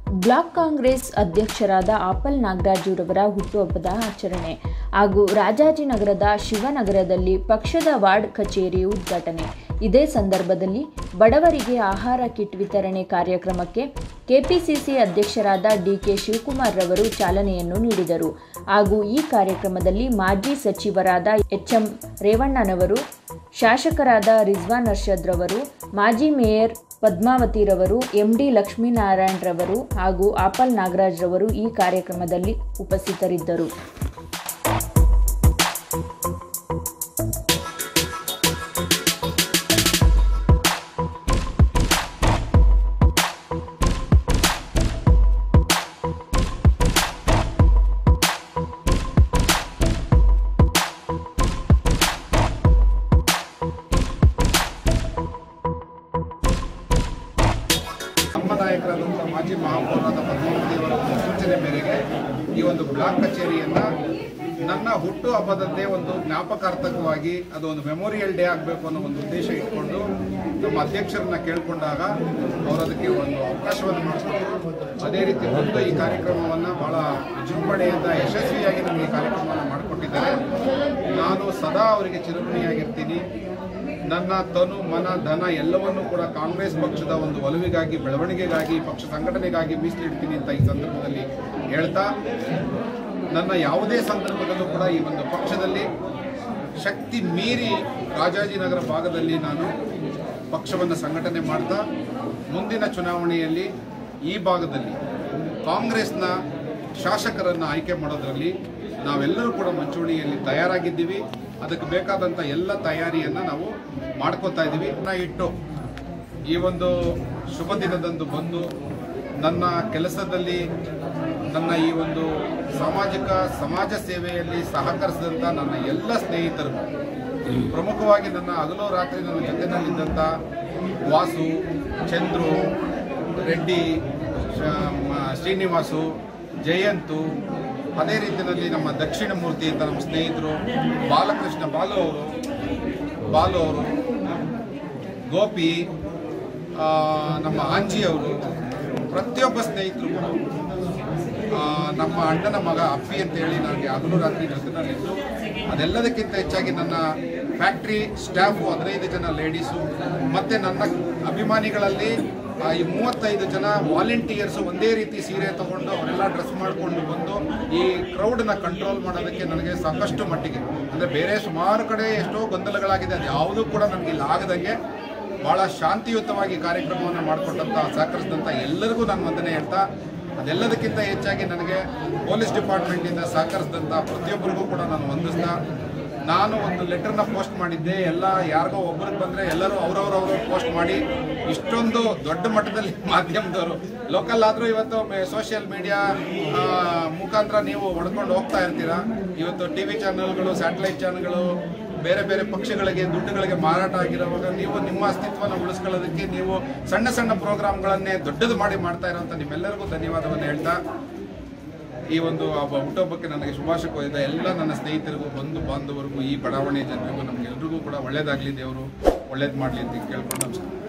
block Congress ಅಧ್ಯಕ್ಷರಾದ apple ನಾಗರಾಜುರವರ ಹುಟ್ಟುಹಬ್ಬದ ಆಚರಣೆ ಹಾಗೂ ರಾಜಾಜಿನಗರದ ಶಿವನಗರದಲ್ಲಿ ಪಕ್ಷದ ವಾರ್ಡ್ ಕಚೇರಿ ಉದ್ಘಾಟನೆ ಇದೇ ಸಂದರ್ಭದಲ್ಲಿ ಬಡವರಿಗೆ ಆಹಾರ ಕಿಟ್ ವಿತರಣೆ ಕಾರ್ಯಕ್ರಮಕ್ಕೆ ಕೆಪಿಸಿಸಿ ಅಧ್ಯಕ್ಷರಾದ ಡಿಕೆ ಶಿವಕುಮಾರ್ ರವರು ಚಾಲನೆಯನ್ನು ನೀಡಿದರು ಹಾಗೂ ಈ ಕಾರ್ಯಕ್ರಮದಲ್ಲಿ ಮಾಜಿ ಸಚಿವರಾದ ಎಚ್ಎಂ ರೇವಣ್ಣನವರು ಶಾಸಕರಾದ ರಿಜ್ವಾನ್ ಅರ್ಷದ್ ರವರು ಮಾಜಿ ಮೇಯರ್ ಪದ್ಮಾವತಿರವರು ಎಂಡಿ ಲಕ್ಷ್ಮೀನಾರಾಯಣ್ ರವರು ಹಾಗೂ ಆಪಲ್ ನಾಗರಾಜ್ ರವರು ಈ ಕಾರ್ಯಕ್ರಮದಲ್ಲಿ ಉಪಸ್ಥಿತರಿದ್ದರು ನಮ್ಮ ನಾಯಕರಾದಂಥ ಮಾಜಿ ಮಹಾಪೌರಾದ ಪದ್ಮಾವತಿಯವರ ಒಂದು ಸೂಚನೆ ಮೇರೆಗೆ ಈ ಒಂದು ಬ್ಲಾಕ್ ಕಚೇರಿಯನ್ನ ನನ್ನ ಹುಟ್ಟು ಹಬ್ಬದಂದೇ ಒಂದು ಜ್ಞಾಪಕಾರ್ಥಕವಾಗಿ ಅದು ಒಂದು ಮೆಮೋರಿಯಲ್ ಡೇ ಆಗಬೇಕು ಅನ್ನೋ ಒಂದು ಉದ್ದೇಶ ಇಟ್ಕೊಂಡು ನಮ್ಮ ಅಧ್ಯಕ್ಷರನ್ನ ಕೇಳಿಕೊಂಡಾಗ ಅವರು ಅದಕ್ಕೆ ಒಂದು ಅವಕಾಶವನ್ನು ಮಾಡಿಸ್ಕೊಟ್ರು ಅದೇ ರೀತಿ ಬಂದು ಈ ಕಾರ್ಯಕ್ರಮವನ್ನು ಬಹಳ ವಿಜೃಂಭಣೆಯಿಂದ ಯಶಸ್ವಿಯಾಗಿ ನಮಗೆ ಈ ಕಾರ್ಯಕ್ರಮವನ್ನು ಮಾಡಿಕೊಟ್ಟಿದ್ದಾರೆ ನಾನು ಸದಾ ಅವರಿಗೆ ಚಿರಋಣಿಯಾಗಿರ್ತೀನಿ ನನ್ನ ತನು ಮನ ಧನ ಎಲ್ಲವನ್ನೂ ಕೂಡ ಕಾಂಗ್ರೆಸ್ ಪಕ್ಷದ ಒಂದು ಒಲವಿಗಾಗಿ ಬೆಳವಣಿಗೆಗಾಗಿ ಪಕ್ಷ ಸಂಘಟನೆಗಾಗಿ ಮೀಸಲಿಡ್ತೀನಿ ಅಂತ ಈ ಸಂದರ್ಭದಲ್ಲಿ ಹೇಳ್ತಾ ನನ್ನ ಯಾವುದೇ ಸಂದರ್ಭದಲ್ಲೂ ಕೂಡ ಈ ಒಂದು ಪಕ್ಷದಲ್ಲಿ ಶಕ್ತಿ ಮೀರಿ ರಾಜಾಜಿನಗರ ಭಾಗದಲ್ಲಿ ನಾನು ಪಕ್ಷವನ್ನು ಸಂಘಟನೆ ಮಾಡ್ತಾ ಮುಂದಿನ ಚುನಾವಣೆಯಲ್ಲಿ ಈ ಭಾಗದಲ್ಲಿ ಕಾಂಗ್ರೆಸ್ನ ಶಾಸಕರನ್ನು ಆಯ್ಕೆ ಮಾಡೋದರಲ್ಲಿ ನಾವೆಲ್ಲರೂ ಕೂಡ ಮಂಚೂಣಿಯಲ್ಲಿ ತಯಾರಾಗಿದ್ದೀವಿ ಅದಕ್ಕೆ ಬೇಕಾದಂಥ ಎಲ್ಲ ತಯಾರಿಯನ್ನು ನಾವು ಮಾಡ್ಕೋತಾ ಇದ್ದೀವಿ ನಾ ಇಟ್ಟು ಈ ಒಂದು ಶುಭ ದಿನದಂದು ಬಂದು ನನ್ನ ಕೆಲಸದಲ್ಲಿ ನನ್ನ ಈ ಒಂದು ಸಾಮಾಜಿಕ ಸಮಾಜ ಸೇವೆಯಲ್ಲಿ ಸಹಕರಿಸಿದಂಥ ನನ್ನ ಎಲ್ಲ ಸ್ನೇಹಿತರು ಪ್ರಮುಖವಾಗಿ ನನ್ನ ಹಗಲು ರಾತ್ರಿ ನನ್ನ ಜೊತೆನಲ್ಲಿದ್ದಂಥ ವಾಸು ಚಂದ್ರು ರೆಡ್ಡಿ ಶ- ಮ- ಶ್ರೀನಿವಾಸು ಜಯಂತು ಅದೇ ರೀತಿಯಲ್ಲಿ ನಮ್ಮ ದಕ್ಷಿಣ ಮೂರ್ತಿ ಅಂತ ನಮ್ಮ ಸ್ನೇಹಿತರು ಬಾಲಕೃಷ್ಣ ಬಾಲು ಅವರು ಬಾಲು ಅವರು ಗೋಪಿ ಆ, ನಮ್ಮ ಆಂಜಿ ಅವರು ಪ್ರತಿಯೊಬ್ಬ ಸ್ನೇಹಿತರು ಕೂಡ ಆ, ನಮ್ಮ ಅಣ್ಣನ ಮಗ ಅಪ್ಪಿ ಅಂತ ಹೇಳಿ ನನಗೆ ಹಗಲು ರಾತ್ರಿ ಜೊತೆನಲ್ಲಿದ್ದು ಅದೆಲ್ಲದಕ್ಕಿಂತ ಹೆಚ್ಚಾಗಿ ನನ್ನ ಫ್ಯಾಕ್ಟ್ರಿ ಸ್ಟಾಫು ಹದಿನೈದು ಜನ ಲೇಡೀಸು ಮತ್ತು ನನ್ನ ಅಭಿಮಾನಿಗಳಲ್ಲಿ ಆ, ಈ ಮೂವತ್ತೈದು ಜನ ವಾಲಂಟಿಯರ್ಸ್ ಒಂದೇ ರೀತಿ ಸೀರೆ ತಗೊಂಡು ಅವರೆಲ್ಲ ಡ್ರೆಸ್ ಮಾಡಿಕೊಂಡು ಬಂದು ಈ ಕ್ರೌಡ್ನ ಕಂಟ್ರೋಲ್ ಮಾಡೋದಕ್ಕೆ ನನಗೆ ಸಾಕಷ್ಟು ಮಟ್ಟಿಗೆ ಅಂದರೆ ಬೇರೆ ಸುಮಾರು ಕಡೆ ಎಷ್ಟೋ ಗೊಂದಲಗಳಾಗಿದೆ ಅದು ಯಾವುದೂ ಕೂಡ ನನಗೆ ಇಲ್ಲಿ ಆಗದಂಗೆ ಬಹಳ ಶಾಂತಿಯುತವಾಗಿ ಕಾರ್ಯಕ್ರಮವನ್ನು ಮಾಡಿಕೊಟ್ಟಂತ ಸಹಕರಿಸಿದಂಥ ಎಲ್ಲರಿಗೂ ನಾನು ವಂದನೆ ಹೇಳ್ತಾ ಅದೆಲ್ಲದಕ್ಕಿಂತ ಹೆಚ್ಚಾಗಿ ನನಗೆ ಪೊಲೀಸ್ ಡಿಪಾರ್ಟ್ಮೆಂಟಿಂದ ಸಹಕರಿಸಿದಂಥ ಪ್ರತಿಯೊಬ್ಬರಿಗೂ ಕೂಡ ನಾನು ವಂದಿಸ್ತಾ ನಾನು ಒಂದು ಲೆಟರ್ನ ಪೋಸ್ಟ್ ಮಾಡಿದ್ದೆ ಎಲ್ಲ ಯಾರಿಗೋ ಒಬ್ಬರಿಗೆ ಬಂದರೆ ಎಲ್ಲರೂ ಅವ್ರವ್ರವ್ರು ಪೋಸ್ಟ್ ಮಾಡಿ ಇಷ್ಟೊಂದು ದೊಡ್ಡ ಮಟ್ಟದಲ್ಲಿ ಮಾಧ್ಯಮದವರು ಲೋಕಲ್ ಆದರೂ ಇವತ್ತು ಸೋಷಿಯಲ್ ಮೀಡಿಯಾ ಮುಖಾಂತರ ನೀವು ಹೊಡ್ಕೊಂಡು ಹೋಗ್ತಾ ಇರ್ತೀರಾ ಇವತ್ತು ಟಿ ವಿ ಚಾನಲ್ಗಳು ಸ್ಯಾಟಲೈಟ್ ಚಾನಲ್ಗಳು ಬೇರೆ ಬೇರೆ ಪಕ್ಷಗಳಿಗೆ ದುಡ್ಡುಗಳಿಗೆ ಮಾರಾಟ ಆಗಿರುವಾಗ ನೀವು ನಿಮ್ಮ ಅಸ್ತಿತ್ವವನ್ನು ಉಳಿಸ್ಕೊಳ್ಳೋದಕ್ಕೆ ನೀವು ಸಣ್ಣ ಸಣ್ಣ ಪ್ರೋಗ್ರಾಮ್ಗಳನ್ನೇ ದೊಡ್ಡದು ಮಾಡಿ ಮಾಡ್ತಾ ಇರೋಂಥ ನಿಮ್ಮೆಲ್ಲರಿಗೂ ಧನ್ಯವಾದವನ್ನು ಹೇಳ್ತಾ ಈ ಒಂದು ಹಬ್ಬ ಹುಟ್ಟುಹಬ್ಬಕ್ಕೆ ನನಗೆ ಶುಭಾಶಯ ಕೋರಿದ ಎಲ್ಲ ನನ್ನ ಸ್ನೇಹಿತರಿಗೂ ಬಂಧು ಬಾಂಧವರಿಗೂ ಈ ಬಡಾವಣೆ ಜನರಿಗೂ ನಮಗೆಲ್ರಿಗೂ ಕೂಡ ಒಳ್ಳೇದಾಗಲಿ ದೇವರು ಒಳ್ಳೇದು ಮಾಡಲಿ ಅಂತ ಕೇಳ್ಕೊಂಡು ನಮಸ್ಕಾರ